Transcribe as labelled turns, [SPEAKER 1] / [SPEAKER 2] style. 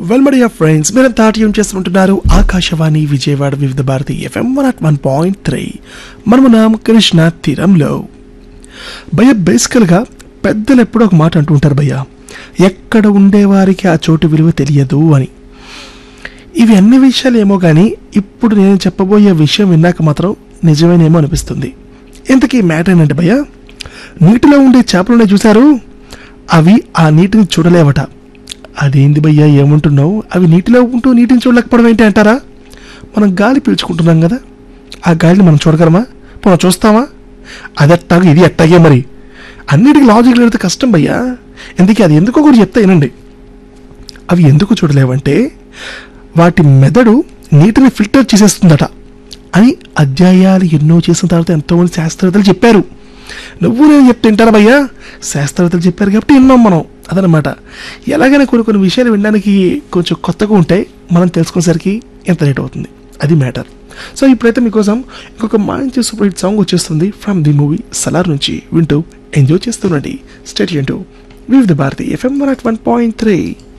[SPEAKER 1] well మడియా friends మీరంతా tune చేస్తుంటున్నారు Akashvani Vijayawada Vividh Bharati FM one at one point three మనము నామ కృష్ణ తీరంలో భయ్య బేసికల్గా పెద్దలు ఎప్పుడో ఒక మాట అంటుంటారు భయ్య ఎక్కడ ఉండేవారికి ఆ చోటు విలువ తెలియదు అని ఇవి అన్ని విషయాలు ఏమో కానీ ఇప్పుడు నేను చెప్పబోయే విషయం విన్నాక మాత్రం నిజమేనేమో అనిపిస్తుంది ఇంతకీ మ్యాటర్ ఏంటంటే భయ్య నీటిలో ఉండే చేపలున్నాయి చూశారు అవి ఆ నీటిని చూడలేవట అదేంది భయ్యా ఏమంటున్నావు అవి నీటిలో ఉంటూ నీటిని చూడలేకపోవడం ఏంటి అంటారా మనం గాలి పీల్చుకుంటున్నాం కదా ఆ గాలిని మనం చూడగలమా మనం చూస్తామా అది ఎట్టాగా ఇది ఎట్టాగే మరి అన్నిటికీ లాజిక్ లేడితే కష్టం భయ్యా ఎందుకే అది ఎందుకో కూడా చెప్తా వినండి అవి ఎందుకు చూడలేవంటే వాటి మెదడు నీటిని ఫిల్టర్ చేసేస్తుందట అని అధ్యాయాలు ఎన్నో చేసిన తర్వాత ఎంతోమంది శాస్త్రవేత్తలు చెప్పారు నువ్వు నేను చెప్తే వింటారా భయ్యా శాస్త్రవేత్తలు చెప్పారు కాబట్టి విన్నాం మనం అదనమాట ఎలాగైనా కొన్ని కొన్ని విషయాలు వినడానికి కొంచెం కొత్తగా ఉంటాయి మనం తెలుసుకునేసరికి ఎంత లేట్ అవుతుంది అది మ్యాటర్ సో ఇప్పుడైతే మీకోసం ఇంకొక మంచి సూపర్ హిట్ సాంగ్ వచ్చేస్తుంది ఫ్రమ్ ది మూవీ సలార్ నుంచి వింటూ ఎంజాయ్ చేస్తుండండి stay Vividh Bharati FM one at one point three